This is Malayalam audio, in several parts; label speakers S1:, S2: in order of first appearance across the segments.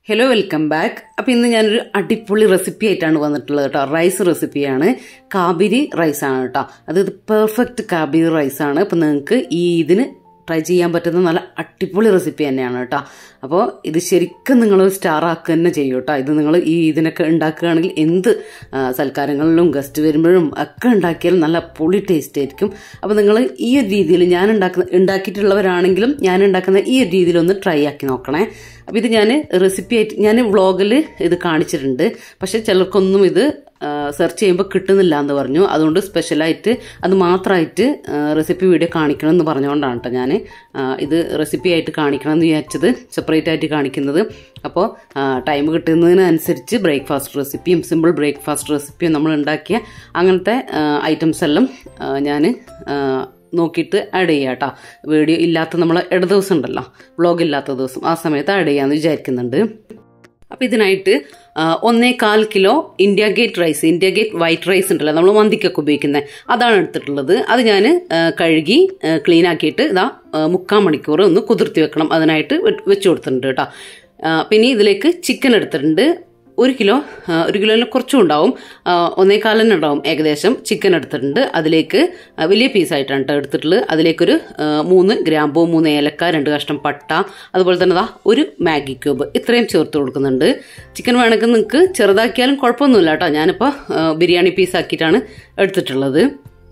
S1: ഹലോ വെൽക്കം ബാക്ക് അപ്പോൾ ഇന്ന് ഞാനൊരു അടിപൊളി റെസിപ്പി ആയിട്ടാണ് വന്നിട്ടുള്ളത് കേട്ടോ റൈസ് റെസിപ്പിയാണ് കാബിരി റൈസ് ആണ് കേട്ടോ അതായത് പെർഫെക്റ്റ് കാബിരി റൈസ് ആണ് അപ്പോൾ നിങ്ങൾക്ക് ഈ ഇതിന് ട്രൈ ചെയ്യാൻ പറ്റുന്ന നല്ല അടിപൊളി റെസിപ്പി തന്നെയാണ് കേട്ടോ അപ്പോൾ ഇത് ശരിക്കും നിങ്ങൾ സ്റ്റാർ ആക്കുക തന്നെ ചെയ്യും കേട്ടോ ഇത് നിങ്ങൾ ഈ ഇതിനൊക്കെ ഉണ്ടാക്കുകയാണെങ്കിൽ എന്ത് ആ, സൽക്കാരങ്ങളിലും ഗസ്റ്റ് വരുമ്പോഴും ഒക്കെ ഉണ്ടാക്കിയാലും നല്ല പൊളി ടേസ്റ്റ് ആയിരിക്കും അപ്പോൾ നിങ്ങൾ ഈ ഒരു രീതിയിൽ ഞാൻ ഉണ്ടാക്കുന്ന ഉണ്ടാക്കിയിട്ടുള്ളവരാണെങ്കിലും ഞാൻ ഉണ്ടാക്കുന്ന ഈ ഒരു രീതിയിൽ ഒന്ന് ട്രൈ ആക്കി നോക്കണേ അപ്പോൾ ഇത് ഞാൻ റെസിപ്പി ആയിട്ട് ഞാൻ വ്ളോഗിൽ ഇത് കാണിച്ചിട്ടുണ്ട് പക്ഷേ ചിലർക്കൊന്നും ഇത് സെർച്ച് ചെയ്യുമ്പോൾ കിട്ടുന്നില്ല എന്ന് പറഞ്ഞു അതുകൊണ്ട് സ്പെഷ്യലായിട്ട് അത് മാത്രമായിട്ട് റെസിപ്പി വീഡിയോ കാണിക്കണം എന്ന് പറഞ്ഞുകൊണ്ടാണ് കേട്ടോ ഞാൻ ഇത് റെസിപ്പി ആയിട്ട് കാണിക്കണം എന്ന് വിചാരിച്ചത് സെപ്പറേറ്റ് ആയിട്ട് കാണിക്കുന്നത് അപ്പോൾ ടൈം കിട്ടുന്നതിനനുസരിച്ച് ബ്രേക്ക്ഫാസ്റ്റ് റെസിപ്പിയും സിമ്പിൾ ബ്രേക്ക്ഫാസ്റ്റ് റെസിപ്പിയും നമ്മൾ ഉണ്ടാക്കിയ അങ്ങനത്തെ ഐറ്റംസ് എല്ലാം ഞാൻ നോക്കിയിട്ട് ആഡ് ചെയ്യാം കേട്ടോ വീഡിയോ ഇല്ലാത്ത നമ്മൾ ഇട ദിവസം ഉണ്ടല്ലോ വ്ളോഗ് ഇല്ലാത്ത ദിവസം ആ സമയത്ത് ആഡ് ചെയ്യാമെന്ന് വിചാരിക്കുന്നുണ്ട് അപ്പോൾ ഇതിനായിട്ട് ആ, ഒന്നേ കാൽ kilo India gate rice India gate white rice ഉണ്ടല്ലോ നമ്മൾ മന്തിക്കൊക്കെ ഉപയോഗിക്കുന്നത് അതാണ് എടുത്തിട്ടുള്ളത് അത് ഞാൻ കഴുകി ക്ലീൻ ആക്കിയിട്ട് ഇതാ ആ, മുക്കാൽ മണിക്കൂർ ഒന്ന് കുതിർത്തി വെക്കണം അതിനായിട്ട് വെ- വെച്ച് കൊടുത്തിട്ടുണ്ട് കേട്ടോ ആ, പിന്നെ ഇതിലേക്ക് ചിക്കൻ എടുത്തിട്ടുണ്ട് ഒരു കിലോ ആ, ഒരു കിലോയിൽ കുറച്ചും ഉണ്ടാവും ആ, ഒന്നേകാലിന് ഉണ്ടാവും ഏകദേശം ചിക്കൻ എടുത്തിട്ടുണ്ട് അതിലേക്ക് ആ, വലിയ പീസായിട്ടാണ് കേട്ടോ എടുത്തിട്ടുള്ളത് അതിലേക്കൊരു ആ, മൂന്ന് ഗ്രാമ്പൂ മൂന്ന് ഏലക്ക രണ്ട് കഷ്ണം പട്ട അതുപോലെ തന്നെ ദാ ഒരു മാഗി ക്യൂബ് ഇത്രയും ചേർത്ത് കൊടുക്കുന്നുണ്ട് ചിക്കൻ വേണമെങ്കിൽ നിങ്ങൾക്ക് ചെറുതാക്കിയാലും കുഴപ്പമൊന്നുമില്ല കേട്ടോ ഞാനിപ്പോൾ ആ, ബിരിയാണി പീസാക്കിയിട്ടാണ് എടുത്തിട്ടുള്ളത്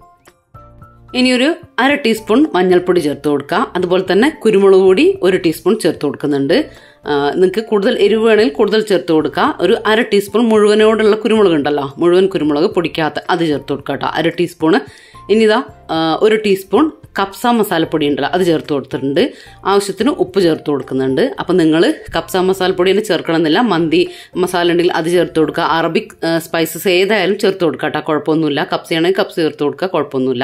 S1: ഇനിയൊരു അര ടീസ്പൂൺ മഞ്ഞൾപ്പൊടി ചേർത്ത് കൊടുക്കുക അതുപോലെ തന്നെ കുരുമുളക് പൊടി ഒരു ടീസ്പൂൺ ചേർത്ത് കൊടുക്കുന്നുണ്ട് നിങ്ങൾക്ക് കൂടുതൽ എരിവ് വേണമെങ്കിൽ കൂടുതൽ ചേർത്ത് കൊടുക്കുക ഒരു അര ടീസ്പൂൺ മുഴുവനോടുള്ള കുരുമുളക് ഉണ്ടല്ലോ മുഴുവൻ കുരുമുളക് പൊടിക്കാത്ത അത് ചേർത്ത് കൊടുക്കുക കേട്ടോ അര ടീസ്പൂണ് ഇനി ഇതാ ആ, ഒരു ടീസ്പൂൺ കപ്സ മസാലപ്പൊടി ഉണ്ടല്ലോ അത് ചേർത്ത് കൊടുത്തിട്ടുണ്ട് ആവശ്യത്തിന് ഉപ്പ് ചേർത്ത് കൊടുക്കുന്നുണ്ട് അപ്പം നിങ്ങൾ കപ്സ മസാലപ്പൊടി തന്നെ ചേർക്കണമെന്നില്ല മന്തി മസാല ഉണ്ടെങ്കിൽ അത് ചേർത്ത് കൊടുക്കുക അറബിക് സ്പൈസസ് ഏതായാലും ചേർത്ത് കൊടുക്കുക കേട്ടോ കുഴപ്പമൊന്നുമില്ല കപ്സയാണെങ്കിൽ കപ്സ ചേർത്ത് കൊടുക്കുക കുഴപ്പമൊന്നുമില്ല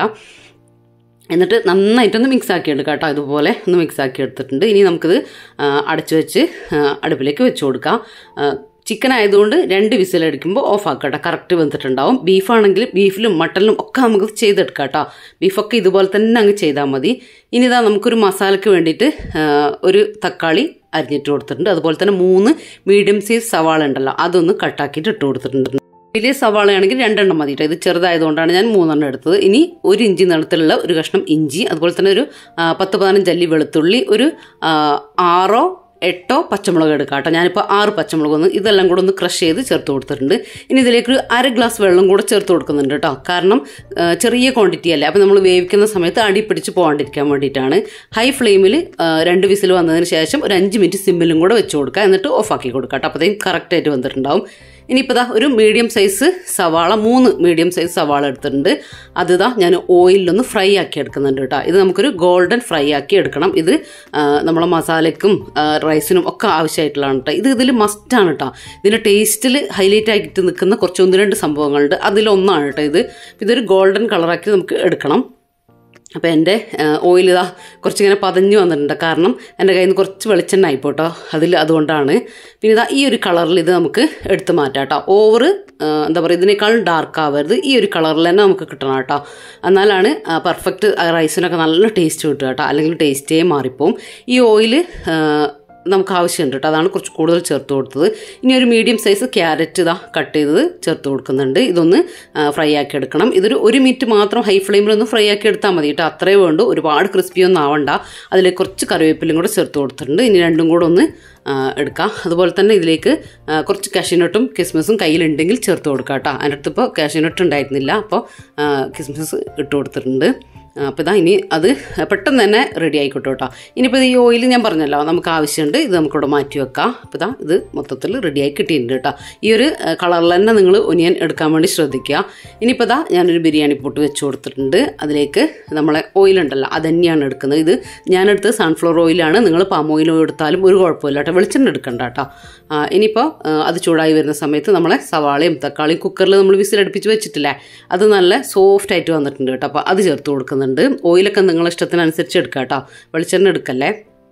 S1: എന്നിട്ട് നന്നായിട്ടൊന്ന് മിക്സ് ആക്കി എടുക്കുക കേട്ടോ ഇതുപോലെ ഒന്ന് മിക്സ് ആക്കി എടുത്തിട്ടുണ്ട് ഇനി നമുക്കിത് ആ, അടച്ചു വെച്ച് ആ, അടുപ്പിലേക്ക് വെച്ച് കൊടുക്കാം ആ, ചിക്കൻ ആയതുകൊണ്ട് രണ്ട് വിസിലടിക്കുമ്പോൾ ഓഫ് ആക്കുക കേട്ടോ കറക്റ്റ് വെന്തിട്ടുണ്ടാവും ബീഫാണെങ്കിൽ ബീഫിലും മട്ടനിലും ഒക്കെ നമുക്ക് ചെയ്തെടുക്കാം കേട്ടോ ബീഫൊക്കെ ഇതുപോലെ തന്നെ അങ്ങ് ചെയ്താൽ മതി ഇനി ഇതാ നമുക്കൊരു മസാലയ്ക്ക് വേണ്ടിയിട്ട് ആ, ഒരു തക്കാളി അരിഞ്ഞിട്ട് കൊടുത്തിട്ടുണ്ട് അതുപോലെ തന്നെ മൂന്ന് മീഡിയം സൈസ് സവാള ഉണ്ടല്ലോ അതൊന്ന് കട്ടാക്കിയിട്ട് ഇട്ട് കൊടുത്തിട്ടുണ്ട് വലിയ സവാളയാണെങ്കിൽ രണ്ടെണ്ണം മതി കേട്ടോ ഇത് ചെറുതായതുകൊണ്ടാണ് ഞാൻ മൂന്നെണ്ണം എടുത്തത് ഇനി ഒരു ഇഞ്ചി നീളത്തിലുള്ള ഒരു കഷ്ണം ഇഞ്ചി അതുപോലെ തന്നെ ഒരു ആ, പത്ത് പതിനഞ്ച് അല്ലി വെളുത്തുള്ളി ഒരു ആ, ആറോ എട്ടോ പച്ചമുളക് എടുക്കാം കേട്ടോ ഞാനിപ്പോൾ ആറ് പച്ചമുളക് ഒന്ന് ഇതെല്ലാം കൂടെ ഒന്ന് ക്രഷ് ചെയ്ത് ചേർത്ത് കൊടുത്തിട്ടുണ്ട് ഇനി ഇതിലേക്ക് ഒരു അര ഗ്ലാസ് വെള്ളം കൂടെ ചേർത്ത് കൊടുക്കുന്നുണ്ട് കേട്ടോ കാരണം ആ, ചെറിയ ക്വാണ്ടിറ്റി അല്ലേ അപ്പോൾ നമ്മൾ വേവിക്കുന്ന സമയത്ത് അടി പിടിച്ച് പോകാണ്ടിരിക്കാൻ വേണ്ടിയിട്ടാണ് ഹൈ ഫ്ലെയിമിൽ രണ്ട് വിസിൽ വന്നതിന് ശേഷം ഒരു അഞ്ച് മിനിറ്റ് സിമ്മിലും കൂടെ വെച്ച് കൊടുക്കുക എന്നിട്ട് ഓഫാക്കി കൊടുക്കുക കേട്ടോ അപ്പോഴത്തേക്കും കറക്റ്റായിട്ട് വന്നിട്ടുണ്ടാവും ഇനിയിപ്പോൾ ദാ ഒരു മീഡിയം സൈസ് സവാള മൂന്ന് മീഡിയം സൈസ് സവാള എടുത്തിട്ടുണ്ട് അത് ദാ ഞാൻ ഓയിലൊന്ന് ഫ്രൈ ആക്കി എടുക്കുന്നുണ്ട് കേട്ടോ ഇത് നമുക്കൊരു ഗോൾഡൻ ഫ്രൈ ആക്കി എടുക്കണം ഇത് ആ, നമ്മളെ മസാലയ്ക്കും ആ, റൈസിനും ഒക്കെ ആവശ്യമായിട്ടുള്ളതാണ് കേട്ടോ ഇത് ഇതിൽ മസ്റ്റാണ് കേട്ടോ ഇതിൻ്റെ ടേസ്റ്റിൽ ഹൈലൈറ്റ് ആയിട്ട് നിൽക്കുന്ന കുറച്ച് ഒന്ന് രണ്ട് സംഭവങ്ങളുണ്ട് അതിലൊന്നാണ് കേട്ടോ ഇത് ഇതൊരു ഗോൾഡൻ കളറാക്കി നമുക്ക് എടുക്കണം അപ്പോൾ എൻ്റെ ഓയിൽ ഇതാ കുറച്ചിങ്ങനെ പതഞ്ഞു വന്നിട്ടുണ്ട് കാരണം എൻ്റെ കയ്യിൽ നിന്ന് കുറച്ച് വെളിച്ചെണ്ണ ആയിപ്പോ കേട്ടോ അതിൽ അതുകൊണ്ടാണ് പിന്നെ ഇതാ ഈ ഒരു കളറിൽ ഇത് നമുക്ക് എടുത്ത് മാറ്റാം കേട്ടോ ഓവർ എന്താ പറയുക ഇതിനേക്കാൾ ഡാർക്ക് ആവരുത് ഈ ഒരു കളറിൽ തന്നെ നമുക്ക് കിട്ടണം കേട്ടോ എന്നാലാണ് പെർഫെക്റ്റ് റൈസിനൊക്കെ നല്ല ടേസ്റ്റ് കിട്ടുക കേട്ടോ അല്ലെങ്കിൽ ടേസ്റ്റേ മാറിപ്പോവും ഈ ഓയിൽ നമുക്ക് ആവശ്യമുണ്ട് കേട്ടോ അതാണ് കുറച്ച് കൂടുതൽ ചേർത്ത് കൊടുത്തത് ഇനി ഒരു മീഡിയം സൈസ് ക്യാരറ്റ് ഇതാ കട്ട് ചെയ്തത് ചേർത്ത് കൊടുക്കുന്നുണ്ട് ഇതൊന്ന് ഫ്രൈ ആക്കി എടുക്കണം ഇതൊരു ഒരു മിനിറ്റ് മാത്രം ഹൈ ഫ്ലെയിമിലൊന്ന് ഫ്രൈ ആക്കി എടുത്താൽ മതി കേട്ടോ അത്രേ വേണ്ടു ഒരുപാട് ക്രിസ്പി ഒന്നും ആവണ്ട അതിലേക്ക് കുറച്ച് കറിവേപ്പിലും കൂടെ ചേർത്ത് കൊടുത്തിട്ടുണ്ട് ഇനി രണ്ടും കൂടെ ഒന്ന് ആ, എടുക്കാം അതുപോലെ തന്നെ ഇതിലേക്ക് ആ, കുറച്ച് കാഷ്യൂനട്ടും കിസ്മിസും കയ്യിലുണ്ടെങ്കിൽ ചേർത്ത് കൊടുക്കാം കേട്ടോ അതിൻ്റെ അടുത്ത് ഇപ്പോൾ കാഷ്യൂനട്ട് ഉണ്ടായിരുന്നില്ല അപ്പോൾ കിസ്മിസ് ഇട്ട് കൊടുത്തിട്ടുണ്ട് അപ്പോൾ ഇതാ ഇനി അത് പെട്ടെന്ന് തന്നെ റെഡി ആയിക്കോട്ടെ കേട്ടോ ഇനിയിപ്പോൾ ഈ ഓയിൽ ഞാൻ പറഞ്ഞല്ലോ നമുക്ക് ആവശ്യമുണ്ട് ഇത് നമുക്കിവിടെ മാറ്റി വെക്കാം അപ്പോൾ ഇതാ ഇത് മൊത്തത്തിൽ റെഡിയായി കിട്ടിയിട്ടുണ്ട് കേട്ടോ ഈ ഒരു കളറിൽ തന്നെ നിങ്ങൾ ഒനിയൻ എടുക്കാൻ വേണ്ടി ശ്രദ്ധിക്കുക ഇനിയിപ്പോൾ ഇതാ ഞാനൊരു ബിരിയാണി പൊട്ട് വെച്ച് കൊടുത്തിട്ടുണ്ട് അതിലേക്ക് നമ്മളെ ഓയിലുണ്ടല്ലോ അത് തന്നെയാണ് എടുക്കുന്നത് ഇത് ഞാനെടുത്തത് സൺഫ്ലവർ ഓയിലാണ് നിങ്ങൾ പാം ഓയിൽ എടുത്താലും ഒരു കുഴപ്പമില്ല കേട്ടോ വെളിച്ചെണ്ണ എടുക്കണ്ട കേട്ടോ ആ, ഇനിയിപ്പോൾ ആ, അത് ചൂടായി വരുന്ന സമയത്ത് നമ്മളെ സവാളയും തക്കാളിയും കുക്കറിൽ നമ്മൾ വിസിലടുപ്പിച്ച് വെച്ചിട്ടില്ലേ അത് നല്ല സോഫ്റ്റ് ആയിട്ട് വന്നിട്ടുണ്ട് കേട്ടോ അപ്പോൾ അത് ചേർത്ത് കൊടുക്കുന്നുണ്ട് ഓയിലൊക്കെ നിങ്ങളെ ഇഷ്ടത്തിനനുസരിച്ച് എടുക്കാം കേട്ടോ വെളിച്ചെണ്ണ എടുക്കല്ലേ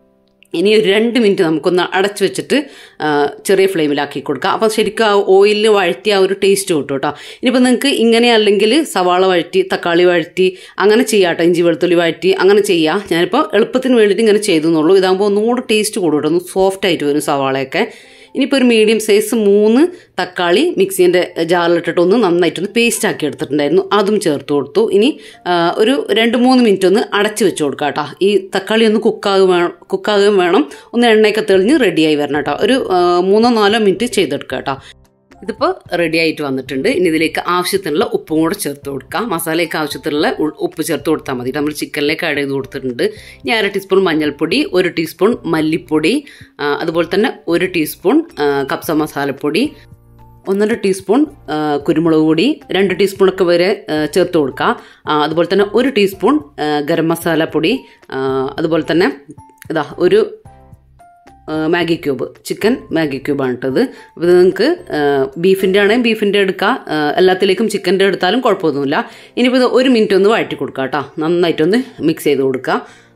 S1: ഇനി ഒരു രണ്ട് മിനിറ്റ് നമുക്കൊന്ന് അടച്ചു വെച്ചിട്ട് ആ, ചെറിയ ഫ്ലെയിമിലാക്കി കൊടുക്കുക അപ്പോൾ ശരിക്കും ആ ഓയിലിൽ വഴറ്റി ആ ഒരു ടേസ്റ്റ് കിട്ടും കേട്ടോ ഇനിയിപ്പോൾ നിങ്ങൾക്ക് ഇങ്ങനെ അല്ലെങ്കിൽ സവാള വഴറ്റി തക്കാളി വഴറ്റി അങ്ങനെ ചെയ്യാം കേട്ടോ ഇഞ്ചി വെളുത്തുള്ളി വഴറ്റി അങ്ങനെ ചെയ്യാം ഞാനിപ്പോൾ എളുപ്പത്തിന് വേണ്ടിയിട്ട് ഇങ്ങനെ ചെയ്തു എന്നുള്ളൂ ഇതാകുമ്പോൾ ഒന്നുകൂടെ ടേസ്റ്റ് കൂടും കേട്ടോ ഒന്ന് സോഫ്റ്റ് ആയിട്ട് വരും സവാളയൊക്കെ ഇനിയിപ്പോൾ ഒരു മീഡിയം സൈസ് മൂന്ന് തക്കാളി മിക്സീൻ്റെ ജാറിലിട്ടിട്ട് ഒന്ന് നന്നായിട്ടൊന്ന് പേസ്റ്റ് ആക്കി എടുത്തിട്ടുണ്ടായിരുന്നു അതും ചേർത്ത് കൊടുത്തു ഇനി ആ, ഒരു രണ്ട് മൂന്ന് മിനിറ്റ് ഒന്ന് അടച്ച് വെച്ച് കൊടുക്കാം കേട്ടോ ഈ തക്കാളി ഒന്ന് കുക്കാകുക വേണം കുക്കാകുകയും വേണം ഒന്ന് എണ്ണയൊക്കെ തെളിഞ്ഞ് റെഡിയായി വരണം കേട്ടോ ഒരു ആ, മൂന്നോ നാലോ മിനിറ്റ് ചെയ്തെടുക്കുക കേട്ടോ ഇതിപ്പോൾ റെഡി ആയിട്ട് വന്നിട്ടുണ്ട് ഇനി ഇതിലേക്ക് ആവശ്യത്തിനുള്ള ഉപ്പും കൂടെ ചേർത്ത് കൊടുക്കാം മസാലയ്ക്ക് ആവശ്യത്തിനുള്ള ഉ- ഉപ്പ് ചേർത്ത് കൊടുത്താൽ മതി നമ്മൾ ചിക്കനിലേക്ക് ആഡ് ചെയ്ത് കൊടുത്തിട്ടുണ്ട് ഇനി അര ടീസ്പൂൺ മഞ്ഞൾപ്പൊടി ഒരു ടീസ്പൂൺ മല്ലിപ്പൊടി ആ, അതുപോലെ തന്നെ ഒരു ടീസ്പൂൺ ആ, കപ്സ മസാലപ്പൊടി ഒന്നര ടീസ്പൂൺ ആ, കുരുമുളക് പൊടി രണ്ട് ടീസ്പൂണൊക്കെ വരെ ആ, ചേർത്ത് കൊടുക്കുക ആ, അതുപോലെ തന്നെ ഒരു ടീസ്പൂൺ ആ, ഗരം മസാല പൊടി ആ, അതുപോലെ തന്നെ ഇതാ ഒരു ആ, മാഗി ക്യൂബ് ചിക്കൻ മാഗി ക്യൂബാണ് ഇട്ടത് അപ്പോൾ ഇത് നിങ്ങൾക്ക് ബീഫിൻ്റെ ആണെങ്കിൽ ബീഫിൻ്റെ എടുക്കാം ആ, എല്ലാത്തിലേക്കും ചിക്കൻ്റെ എടുത്താലും കുഴപ്പമൊന്നുമില്ല ഇനിയിപ്പോൾ ഇത് ഒരു മിനിറ്റ് ഒന്ന് വഴറ്റി കൊടുക്കുക കേട്ടോ നന്നായിട്ടൊന്ന് മിക്സ് ചെയ്ത് കൊടുക്കുക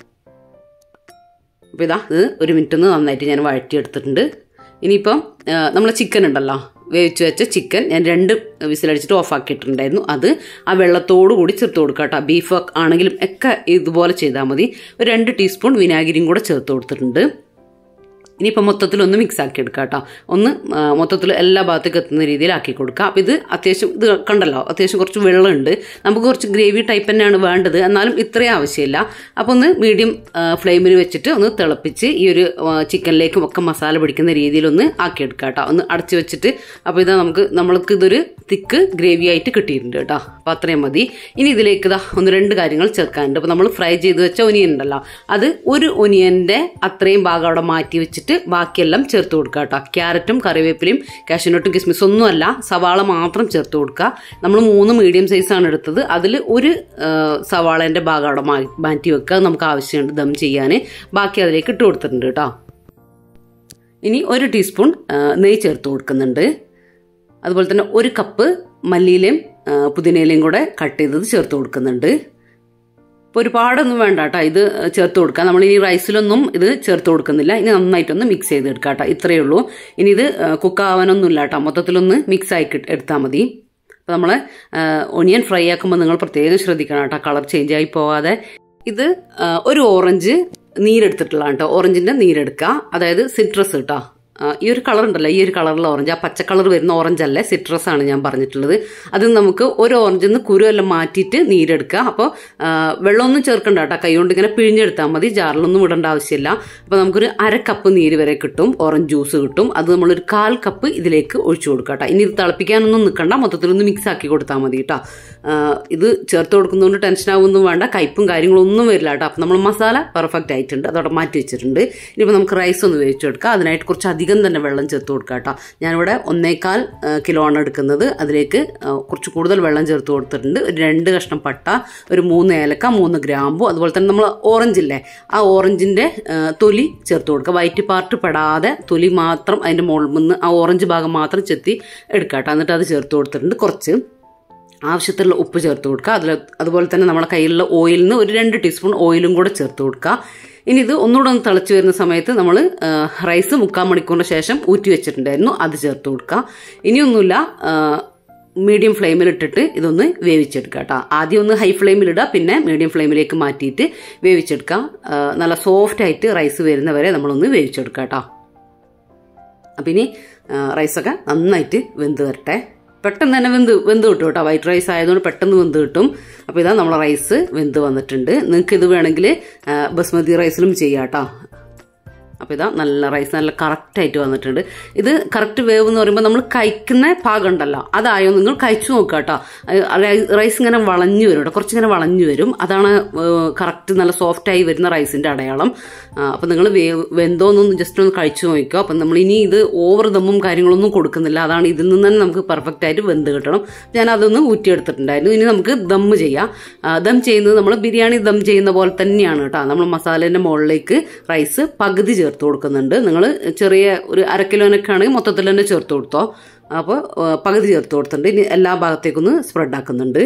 S1: അപ്പോൾ ഇതാ ഇത് ഒരു മിനിറ്റ് ഒന്ന് നന്നായിട്ട് ഞാൻ വഴറ്റിയെടുത്തിട്ടുണ്ട് ഇനിയിപ്പം നമ്മൾ ചിക്കൻ ഉണ്ടല്ലോ വേവിച്ച് വെച്ച ചിക്കൻ ഞാൻ രണ്ട് വിസിലടിച്ചിട്ട് ഓഫ് ആക്കിയിട്ടുണ്ടായിരുന്നു അത് ആ വെള്ളത്തോടു കൂടി ചേർത്ത് കൊടുക്കുക കേട്ടോ ബീഫ് ആണെങ്കിലും ഒക്കെ ഇതുപോലെ ചെയ്താൽ മതി ഒരു രണ്ട് ടീസ്പൂൺ വിനാഗിരിയും കൂടെ ചേർത്ത് കൊടുത്തിട്ടുണ്ട് ഇനിയിപ്പോൾ മൊത്തത്തിൽ ഒന്ന് മിക്സ് ആക്കി എടുക്കുക കേട്ടോ ഒന്ന് ആ, മൊത്തത്തിൽ എല്ലാ ഭാഗത്തേക്ക് എത്തുന്ന രീതിയിൽ ആക്കി കൊടുക്കുക അപ്പോൾ ഇത് അത്യാവശ്യം ഇത് കണ്ടല്ലോ അത്യാവശ്യം കുറച്ച് വെള്ളമുണ്ട് നമുക്ക് കുറച്ച് ഗ്രേവി ടൈപ്പ് തന്നെയാണ് വേണ്ടത് എന്നാലും ഇത്രയും ആവശ്യമില്ല അപ്പോൾ ഒന്ന് മീഡിയം ഫ്ലെയിമിൽ വെച്ചിട്ട് ഒന്ന് തിളപ്പിച്ച് ഈ ഒരു ആ, ചിക്കനിലേക്കും ഒക്കെ മസാല പിടിക്കുന്ന രീതിയിലൊന്ന് ആക്കിയെടുക്കുക കേട്ടോ ഒന്ന് അടച്ച് വെച്ചിട്ട് അപ്പോൾ ഇതാ നമുക്ക് നമ്മൾക്ക് ഇതൊരു തിക്ക് ഗ്രേവി ആയിട്ട് കിട്ടിയിട്ടുണ്ട് കേട്ടോ അപ്പോൾ അത്രയും മതി ഇനി ഇതിലേക്ക് ഇതാ ഒന്ന് രണ്ട് കാര്യങ്ങൾ ചേർക്കാനുണ്ട് അപ്പോൾ നമ്മൾ ഫ്രൈ ചെയ്ത് വെച്ച ഒനിയൻ ഉണ്ടല്ലോ അത് ഒരു ഒനിയൻ്റെ അത്രയും ഭാഗം അവിടെ മാറ്റി വെച്ചിട്ട് ബാക്കിയെല്ലാം ചേർത്ത് കൊടുക്കുക കേട്ടോ ക്യാരറ്റും കറിവേപ്പിലയും കാഷ്യൂനട്ടും കിസ്മിസ് ഒന്നുമല്ല സവാള മാത്രം ചേർത്ത് കൊടുക്കുക നമ്മൾ മൂന്ന് മീഡിയം സൈസാണ് എടുത്തത് അതിൽ ഒരു ആ, സവാളേൻ്റെ ഭാഗം അവിടെ മാ- മാറ്റി വെക്കുക നമുക്ക് ആവശ്യമുണ്ട് ദം ചെയ്യാൻ ബാക്കി അതിലേക്ക് ഇട്ട് കൊടുത്തിട്ടുണ്ട് കേട്ടോ ഇനി ഒരു ടീസ്പൂൺ ആ, നെയ്യ് ചേർത്ത് കൊടുക്കുന്നുണ്ട് അതുപോലെ തന്നെ ഒരു കപ്പ് മല്ലിയിലയും ആ, പുതിനയിലയും കൂടെ കട്ട് ചെയ്തത് ചേർത്ത് കൊടുക്കുന്നുണ്ട് ഇപ്പോൾ ഒരുപാടൊന്നും വേണ്ട കേട്ടോ ഇത് ചേർത്ത് കൊടുക്കുക നമ്മൾ ഈ റൈസിലൊന്നും ഇത് ചേർത്ത് കൊടുക്കുന്നില്ല ഇനി നന്നായിട്ടൊന്ന് മിക്സ് ചെയ്തെടുക്കുക കേട്ടോ ഇത്രയേ ഉള്ളൂ ഇനി ഇത് കുക്കാവാനൊന്നും ഇല്ല കേട്ടോ മൊത്തത്തിലൊന്ന് മിക്സ് ആയി എടുത്താൽ മതി അപ്പോൾ നമ്മൾ ഒണിയൻ ഫ്രൈ ആക്കുമ്പോൾ നിങ്ങൾ പ്രത്യേകം ശ്രദ്ധിക്കണം കേട്ടോ കളർ ചേഞ്ച് ആയി പോവാതെ ഇത് ആ, ഒരു ഓറഞ്ച് നീരെടുത്തിട്ടുള്ളതാണ് കേട്ടോ ഓറഞ്ചിൻ്റെ നീരെടുക്കുക അതായത് സിട്രസ് കേട്ടോ ആ, ഈ ഒരു കളർ ഉണ്ടല്ലോ ഈ ഒരു കളറിലെ ഓറഞ്ച് ആ പച്ച കളർ വരുന്ന ഓറഞ്ച് അല്ലേ സിട്രസ് ആണ് ഞാൻ പറഞ്ഞിട്ടുള്ളത് അത് നമുക്ക് ഒരു ഓറഞ്ചിൽ നിന്ന് കുരു എല്ലാം മാറ്റിയിട്ട് നീരെടുക്കുക അപ്പോൾ വെള്ളമൊന്നും ചേർക്കണ്ട കേട്ടോ കൈ കൊണ്ട് ഇങ്ങനെ പിഴിഞ്ഞെടുത്താൽ മതി ജാറിലൊന്നും ഇടേണ്ട ആവശ്യമില്ല അപ്പോൾ നമുക്കൊരു അര കപ്പ് നീര് വരെ കിട്ടും ഓറഞ്ച് ജ്യൂസ് കിട്ടും അത് നമ്മളൊരു കാൽ കപ്പ് ഇതിലേക്ക് ഒഴിച്ചു കൊടുക്കുക കേട്ടോ ഇനി ഇത് തിളപ്പിക്കാനൊന്നും നിൽക്കണ്ട മൊത്തത്തിലൊന്ന് മിക്സ് ആക്കി കൊടുത്താൽ മതി കേട്ടോ ആ, ഇത് ചേർത്ത് കൊടുക്കുന്നതുകൊണ്ട് ടെൻഷൻ ആവുമൊന്നും വേണ്ട കയ്പും കാര്യങ്ങളൊന്നും വരില്ല കേട്ടോ അപ്പം നമ്മൾ മസാല പെർഫെക്റ്റ് ആയിട്ടുണ്ട് അതവിടെ മാറ്റി വെച്ചിട്ടുണ്ട് ഇനിയിപ്പോൾ നമുക്ക് റൈസ് ഒന്ന് വേവിച്ചെടുക്കാം അതിനായിട്ട് കുറച്ച് അധികം തന്നെ വെള്ളം ചേർത്ത് കൊടുക്കാം കേട്ടോ ഞാനിവിടെ ഒന്നേകാൽ ആ, കിലോ ആണ് എടുക്കുന്നത് അതിലേക്ക് ആ, കുറച്ച് കൂടുതൽ വെള്ളം ചേർത്ത് കൊടുത്തിട്ടുണ്ട് ഒരു രണ്ട് കഷ്ണം പട്ട ഒരു മൂന്ന് ഏലക്ക മൂന്ന് ഗ്രാമ്പു അതുപോലെ തന്നെ നമ്മൾ ഓറഞ്ച് ഇല്ലേ ആ ഓറഞ്ചിൻ്റെ തൊലി ചേർത്ത് കൊടുക്കുക വൈറ്റ് പാർട്ട് പെടാതെ തൊലി മാത്രം അതിൻ്റെ മുകളിൽ നിന്ന് ആ ഓറഞ്ച് ഭാഗം മാത്രം ചെത്തി എടുക്കാം കേട്ടോ എന്നിട്ട് അത് ചേർത്ത് കൊടുത്തിട്ടുണ്ട് കുറച്ച് ആവശ്യത്തിലുള്ള ഉപ്പ് ചേർത്ത് കൊടുക്കുക അതിൽ അതുപോലെ തന്നെ നമ്മുടെ കയ്യിലുള്ള ഓയിലിൽ നിന്ന് ഒരു രണ്ട് ടീസ്പൂൺ ഓയിലും കൂടെ ചേർത്ത് കൊടുക്കുക ഇനി ഇത് ഒന്നുകൂടെ ഒന്ന് തിളച്ച് വരുന്ന സമയത്ത് നമ്മൾ റൈസ് മുക്കാൽ മണിക്കൂറിന് ശേഷം ഊറ്റി വെച്ചിട്ടുണ്ടായിരുന്നു അത് ചേർത്ത് കൊടുക്കുക ഇനിയൊന്നുമില്ല ആ, മീഡിയം ഫ്ലെയിമിലിട്ടിട്ട് ഇതൊന്ന് വേവിച്ചെടുക്കുക കേട്ടോ ആദ്യം ഒന്ന് ഹൈ ഫ്ലെയിമിലിടുക പിന്നെ മീഡിയം ഫ്ലെയിമിലേക്ക് മാറ്റിയിട്ട് വേവിച്ചെടുക്കുക ആ, നല്ല സോഫ്റ്റ് ആയിട്ട് റൈസ് വരുന്നവരെ നമ്മളൊന്ന് വേവിച്ചെടുക്കുക കേട്ടോ അപ്പം ഇനി ആ, റൈസൊക്കെ നന്നായിട്ട് വെന്ത് വരട്ടെ പെട്ടെന്ന് തന്നെ വെന്ത് വെന്ത് കിട്ടും കേട്ടോ വൈറ്റ് റൈസ് ആയതുകൊണ്ട് പെട്ടെന്ന് വെന്ത് കിട്ടും അപ്പോൾ ഇതാ നമ്മളെ റൈസ് വെന്ത് വന്നിട്ടുണ്ട് നിങ്ങൾക്ക് ഇത് വേണമെങ്കിൽ ആ, ബസ്മതി റൈസിലും ചെയ്യാം കേട്ടോ അപ്പോൾ ഇതാ നല്ല റൈസ് നല്ല കറക്റ്റായിട്ട് വന്നിട്ടുണ്ട് ഇത് കറക്റ്റ് വേവ് എന്ന് പറയുമ്പോൾ നമ്മൾ കഴിക്കുന്ന പാകം ഉണ്ടല്ലോ അതായോ നിങ്ങൾ കഴിച്ചു നോക്കുക കേട്ടോ റൈസ് ഇങ്ങനെ വളഞ്ഞു വരും കേട്ടോ കുറച്ചിങ്ങനെ വളഞ്ഞു വരും അതാണ് കറക്റ്റ് നല്ല സോഫ്റ്റായി വരുന്ന റൈസിൻ്റെ അടയാളം അപ്പോൾ നിങ്ങൾ വേവ് വെന്തോന്നൊന്ന് ജസ്റ്റ് ഒന്ന് കഴിച്ചു നോക്കുക അപ്പം നമ്മൾ ഇനി ഇത് ഓവർ ദമ്മും കാര്യങ്ങളൊന്നും കൊടുക്കുന്നില്ല അതാണ് ഇതിൽ നിന്ന് തന്നെ നമുക്ക് പെർഫെക്റ്റ് ആയിട്ട് വെന്ത് കിട്ടണം ഞാൻ അതൊന്ന് ഊറ്റിയെടുത്തിട്ടുണ്ടായിരുന്നു ഇനി നമുക്ക് ദം ചെയ്യാം ആ, ദം ചെയ്യുന്നത് നമ്മൾ ബിരിയാണി ദം ചെയ്യുന്ന പോലെ തന്നെയാണ് കേട്ടോ നമ്മൾ മസാലേൻ്റെ മുകളിലേക്ക് റൈസ് പകുതി ചേർത്ത് കൊടുക്കുന്നുണ്ട് നിങ്ങൾ ചെറിയ ഒരു അര കിലോനൊക്കെ ആണെങ്കിൽ മൊത്തത്തിൽ തന്നെ ചേർത്ത് കൊടുത്തോ അപ്പോൾ ആ, പകുതി ചേർത്ത് കൊടുത്തിട്ടുണ്ട് ഇനി എല്ലാ ഭാഗത്തേക്കൊന്ന് സ്പ്രെഡ് ആക്കുന്നുണ്ട്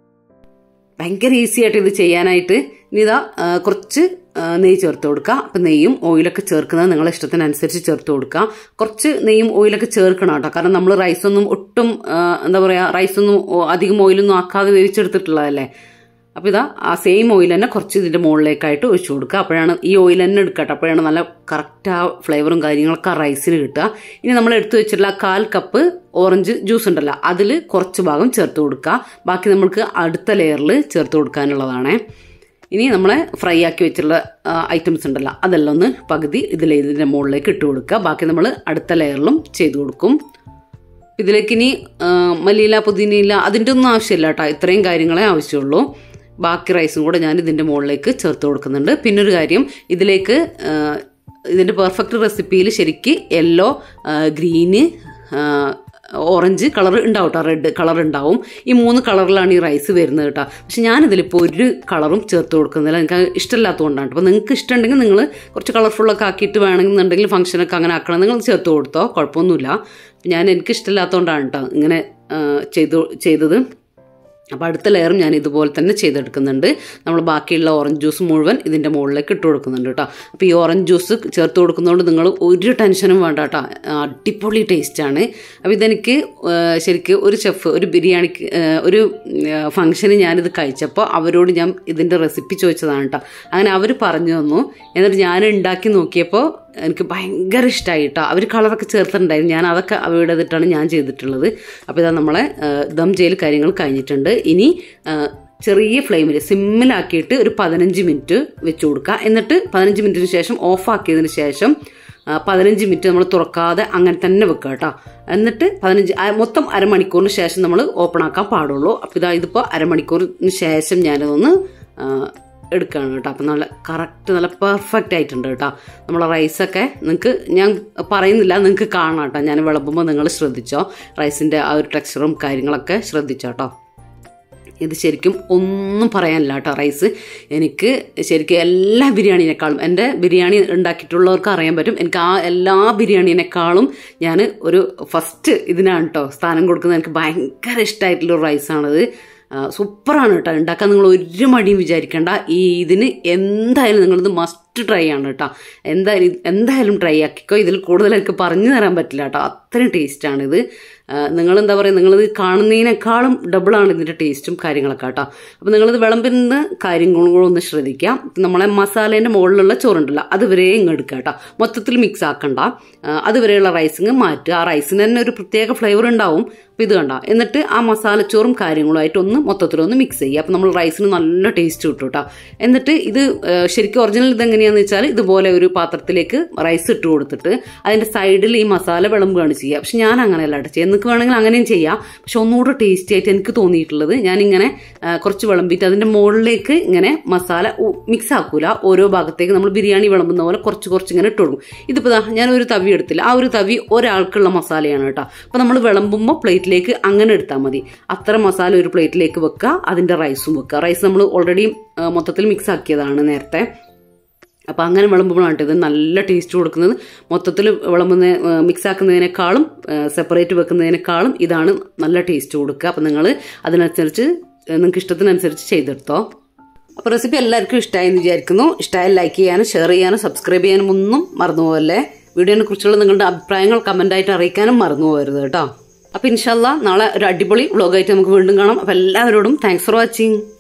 S1: ഭയങ്കര ഈസി ആയിട്ട് ഇത് ചെയ്യാനായിട്ട് ഇനി ഇതാ ആ, കുറച്ച് ആ, നെയ്യ് ചേർത്ത് കൊടുക്കുക അപ്പം നെയ്യും ഓയിലൊക്കെ ചേർക്കുന്നത് നിങ്ങളുടെ ഇഷ്ടത്തിനനുസരിച്ച് ചേർത്ത് കൊടുക്കുക കുറച്ച് നെയ്യും ഓയിലൊക്കെ ചേർക്കണം കേട്ടോ കാരണം നമ്മൾ റൈസൊന്നും ഒട്ടും ആ, എന്താ പറയുക റൈസൊന്നും ഓ- അധികം ഓയിലൊന്നും ആക്കാതെ വേവിച്ചെടുത്തിട്ടുള്ളതല്ലേ അപ്പോൾ ഇതാ ആ സെയിം ഓയിൽ തന്നെ കുറച്ച് ഇതിൻ്റെ മുകളിലേക്കായിട്ട് ഒഴിച്ചു കൊടുക്കുക അപ്പോഴാണ് ഈ ഓയിൽ തന്നെ എടുക്കട്ടെ അപ്പോഴാണ് നല്ല കറക്റ്റ് ആ ഫ്ലേവറും കാര്യങ്ങളൊക്കെ ആ റൈസിന് കിട്ടുക ഇനി നമ്മൾ എടുത്തു വെച്ചിട്ടുള്ള ആ കാൽ കപ്പ് ഓറഞ്ച് ജ്യൂസ് ഉണ്ടല്ലോ അതിൽ കുറച്ച് ഭാഗം ചേർത്ത് കൊടുക്കുക ബാക്കി നമ്മൾക്ക് അടുത്ത ലെയറിൽ ചേർത്ത് കൊടുക്കാനുള്ളതാണ് ഇനി നമ്മളെ ഫ്രൈ ആക്കി വെച്ചിട്ടുള്ള ഐറ്റംസ് ഉണ്ടല്ലോ അതെല്ലാം ഒന്ന് പകുതി ഇതിൽ ഇതിൻ്റെ മുകളിലേക്ക് ഇട്ട് കൊടുക്കുക ബാക്കി നമ്മൾ അടുത്ത ലെയറിലും ചെയ്തു കൊടുക്കും ഇതിലേക്ക് ഇനി ആ, മല്ലിയില പുതിനയില അതിൻ്റെ ഒന്നും ആവശ്യമില്ല കേട്ടോ ഇത്രയും കാര്യങ്ങളെ ആവശ്യമുള്ളൂ ബാക്കി റൈസും കൂടെ ഞാൻ ഇതിൻ്റെ മുകളിലേക്ക് ചേർത്ത് കൊടുക്കുന്നുണ്ട് പിന്നെ ഒരു കാര്യം ഇതിലേക്ക് ആ, ഇതിൻ്റെ പെർഫെക്റ്റ് റെസിപ്പിയിൽ ശരിക്ക് യെല്ലോ ഗ്രീന് ഓറഞ്ച് കളർ ഉണ്ടാവും കേട്ടോ റെഡ് കളർ ഉണ്ടാവും ഈ മൂന്ന് കളറിലാണ് ഈ റൈസ് വരുന്നത് കേട്ടോ പക്ഷെ ഞാനിതിലിപ്പോൾ ഒരു കളറും ചേർത്ത് കൊടുക്കുന്നില്ല എനിക്ക് ഇഷ്ടമില്ലാത്തതുകൊണ്ടാണ് അപ്പോൾ നിങ്ങൾക്ക് ഇഷ്ടമുണ്ടെങ്കിൽ നിങ്ങൾ കുറച്ച് കളർഫുള്ളൊക്കെ ആക്കിയിട്ട് വേണമെന്നുണ്ടെങ്കിൽ ഫംഗ്ഷനൊക്കെ അങ്ങനെ ആക്കണം നിങ്ങൾ ചേർത്ത് കൊടുത്തോ കുഴപ്പമൊന്നുമില്ല ഞാൻ എനിക്ക് ഇഷ്ടമില്ലാത്തതുകൊണ്ടാണ് കേട്ടോ ഇങ്ങനെ ആ, ചെയ്തു ചെയ്തത് അപ്പോൾ അടുത്ത ലെയറും ഞാൻ ഇതുപോലെ തന്നെ ചെയ്തെടുക്കുന്നുണ്ട് നമ്മൾ ബാക്കിയുള്ള ഓറഞ്ച് ജ്യൂസ് മുഴുവൻ ഇതിൻ്റെ മുകളിലേക്ക് ഇട്ട് കൊടുക്കുന്നുണ്ട് കേട്ടോ അപ്പോൾ ഈ ഓറഞ്ച് ജ്യൂസ് ചേർത്ത് കൊടുക്കുന്നതുകൊണ്ട് നിങ്ങൾ ഒരു ടെൻഷനും വേണ്ട കേട്ടോ അടിപൊളി ടേസ്റ്റാണ് അപ്പോൾ ഇതെനിക്ക് ആ, ശരിക്ക് ഒരു ഷെഫ് ഒരു ബിരിയാണിക്ക് ആ, ഒരു ഫംഗ്ഷന് ഞാനിത് കഴിച്ചപ്പോൾ അവരോട് ഞാൻ ഇതിൻ്റെ റെസിപ്പി ചോദിച്ചതാണ് കേട്ടോ അങ്ങനെ അവർ പറഞ്ഞു തന്നു എന്നിട്ട് ഞാൻ ഉണ്ടാക്കി നോക്കിയപ്പോൾ എനിക്ക് ഭയങ്കര ഇഷ്ടമായി കേട്ടോ അവർ കളറൊക്കെ ചേർത്തിട്ടുണ്ടായിരുന്നു ഞാൻ അതൊക്കെ അവയുടെ ഇതിട്ടാണ് ഞാൻ ചെയ്തിട്ടുള്ളത് അപ്പോൾ ഇതാ നമ്മളെ ആ, ദം ചെയ്യൽ കാര്യങ്ങൾ കഴിഞ്ഞിട്ടുണ്ട് ഇനി ആ, ചെറിയ ഫ്ലെയിമിൽ സിമ്മിലാക്കിയിട്ട് ഒരു പതിനഞ്ച് മിനിറ്റ് വെച്ച് കൊടുക്കുക എന്നിട്ട് പതിനഞ്ച് മിനിറ്റിന് ശേഷം ഓഫാക്കിയതിന് ശേഷം ആ, പതിനഞ്ച് മിനിറ്റ് നമ്മൾ തുറക്കാതെ അങ്ങനെ തന്നെ വെക്കുക കേട്ടോ എന്നിട്ട് പതിനഞ്ച് ആ, മൊത്തം അരമണിക്കൂറിന് ശേഷം നമ്മൾ ഓപ്പൺ ആക്കാൻ പാടുള്ളൂ അപ്പോൾ ഇതാ ഇതിപ്പോൾ അരമണിക്കൂറിന് ശേഷം ഞാനതൊന്ന് ആ, എടുക്കുകയാണ് കേട്ടോ അപ്പം നല്ല കറക്റ്റ് നല്ല പെർഫെക്റ്റ് ആയിട്ടുണ്ട് കേട്ടോ നമ്മളെ റൈസൊക്കെ നിങ്ങൾക്ക് ഞാൻ പറയുന്നില്ല നിങ്ങൾക്ക് കാണാം കേട്ടോ ഞാൻ വിളമ്പുമ്പോൾ നിങ്ങൾ ശ്രദ്ധിച്ചോ റൈസിൻ്റെ ആ ഒരു ടെക്സ്ചറും കാര്യങ്ങളൊക്കെ ശ്രദ്ധിച്ചോ കേട്ടോ ഇത് ശരിക്കും ഒന്നും പറയാനില്ല കേട്ടോ റൈസ് എനിക്ക് ശരിക്കും എല്ലാ ബിരിയാണിനേക്കാളും എൻ്റെ ബിരിയാണി ഉണ്ടാക്കിയിട്ടുള്ളവർക്ക് അറിയാൻ പറ്റും എനിക്ക് ആ എല്ലാ ബിരിയാണിനേക്കാളും ഞാൻ ഒരു ഫസ്റ്റ് ഇതിനാണ് കേട്ടോ സ്ഥാനം കൊടുക്കുന്നത് എനിക്ക് ഭയങ്കര ഇഷ്ടമായിട്ടുള്ള റൈസാണത് സൂപ്പറാണ് കേട്ടോ ഉണ്ടാക്കാൻ നിങ്ങൾ ഒരു മടിയും വിചാരിക്കേണ്ട ഈ ഇതിന് എന്തായാലും നിങ്ങളിത് മസ്റ്റ് ട്രൈ ആണ് കേട്ടോ എന്തായാലും എന്തായാലും ട്രൈ ആക്കിക്കോ ഇതിൽ കൂടുതൽ എനിക്ക് പറഞ്ഞു തരാൻ പറ്റില്ല കേട്ടോ അത്രയും ടേസ്റ്റാണിത് നിങ്ങൾ എന്താ പറയുക നിങ്ങളിത് കാണുന്നതിനേക്കാളും ഡബിളാണ് ഇതിൻ്റെ ടേസ്റ്റും കാര്യങ്ങളൊക്കെ കേട്ടോ അപ്പോൾ നിങ്ങളിത് വിളമ്പുന്ന കാര്യങ്ങളും കൂടെ ഒന്ന് ശ്രദ്ധിക്കാം നമ്മളെ മസാലേൻ്റെ മുകളിലുള്ള ചോറുണ്ടല്ലോ അത് വരെ ഇങ്ങ് എടുക്കുക കേട്ടോ മൊത്തത്തിൽ മിക്സ് ആക്കണ്ട ആ, അതുവരെയുള്ള റൈസിങ് മാറ്റുക ആ റൈസിന് തന്നെ ഒരു പ്രത്യേക ഫ്ലേവർ ഉണ്ടാവും അപ്പോൾ ഇത് കണ്ട എന്നിട്ട് ആ മസാലച്ചോറും കാര്യങ്ങളുമായിട്ട് ഒന്ന് മൊത്തത്തിലൊന്ന് മിക്സ് ചെയ്യുക അപ്പോൾ നമ്മൾ റൈസിന് നല്ല ടേസ്റ്റ് കിട്ടും കേട്ടോ എന്നിട്ട് ഇത് ആ, ശരിക്കും ഒറിജിനൽ ഇത് എങ്ങനെയാണെന്ന് വെച്ചാൽ ഇതുപോലെ ഒരു പാത്രത്തിലേക്ക് റൈസ് ഇട്ട് കൊടുത്തിട്ട് അതിൻ്റെ സൈഡിൽ ഈ മസാല വിളമ്പുകയാണ് ചെയ്യുക പക്ഷെ ഞാൻ അങ്ങനെയല്ല കേട്ടോ ചെയ്യുക നിങ്ങൾക്ക് വേണമെങ്കിൽ അങ്ങനെയും ചെയ്യാം പക്ഷെ ഒന്നുകൂടെ ടേസ്റ്റി ആയിട്ട് എനിക്ക് തോന്നിയിട്ടുള്ളത് ഞാനിങ്ങനെ ആ, കുറച്ച് വിളമ്പിയിട്ട് അതിൻ്റെ മുകളിലേക്ക് ഇങ്ങനെ മസാല മിക്സ് ആക്കൂല ഓരോ ഭാഗത്തേക്ക് നമ്മൾ ബിരിയാണി വിളമ്പുന്ന പോലെ കുറച്ച് കുറച്ച് ഇങ്ങനെ ഇട്ട് കൊടുക്കും ഇതിപ്പോൾ ദാ ഞാൻ ഒരു തവി എടുത്തില്ല ആ ഒരു തവി ഒരാൾക്കുള്ള മസാലയാണ് കേട്ടോ അപ്പോൾ നമ്മൾ വിളമ്പുമ്പോൾ പ്ലേറ്റിലേക്ക് അങ്ങനെ എടുത്താൽ മതി അത്ര മസാല ഒരു പ്ലേറ്റിലേക്ക് വെക്കുക അതിൻ്റെ റൈസും വെക്കുക റൈസ് നമ്മൾ ഓൾറെഡി മൊത്തത്തിൽ മിക്സ് ആക്കിയതാണ് നേരത്തെ അപ്പോൾ അങ്ങനെ വിളമ്പുമ്പോഴാണ് ഇത് നല്ല ടേസ്റ്റ് കൊടുക്കുന്നത് മൊത്തത്തിൽ വിളമ്പുന്ന മിക്സ് ആക്കുന്നതിനേക്കാളും സെപ്പറേറ്റ് വെക്കുന്നതിനേക്കാളും ഇതാണ് നല്ല ടേസ്റ്റ് കൊടുക്കുക അപ്പോൾ നിങ്ങൾ അതിനനുസരിച്ച് നിങ്ങൾക്ക് ഇഷ്ടത്തിനനുസരിച്ച് ചെയ്തെടുത്തോ അപ്പോൾ റെസിപ്പി എല്ലാവർക്കും ഇഷ്ടമായി എന്ന് വിചാരിക്കുന്നു ഇഷ്ടമായി ലൈക്ക് ചെയ്യാനും ഷെയർ ചെയ്യാനും സബ്സ്ക്രൈബ് ചെയ്യാനും ഒന്നും മറന്നു പോകല്ലേ വീഡിയോനെ കുറിച്ചുള്ള നിങ്ങളുടെ അഭിപ്രായങ്ങൾ കമൻ്റായിട്ട് അറിയിക്കാനും മറന്നു പോകരുത് കേട്ടോ അപ്പോൾ ഇൻഷാല്ല നാളെ ഒരു അടിപൊളി വ്ളോഗായിട്ട് നമുക്ക് വീണ്ടും കാണാം അപ്പോൾ എല്ലാവരോടും താങ്ക്സ് ഫോർ വാച്ചിങ്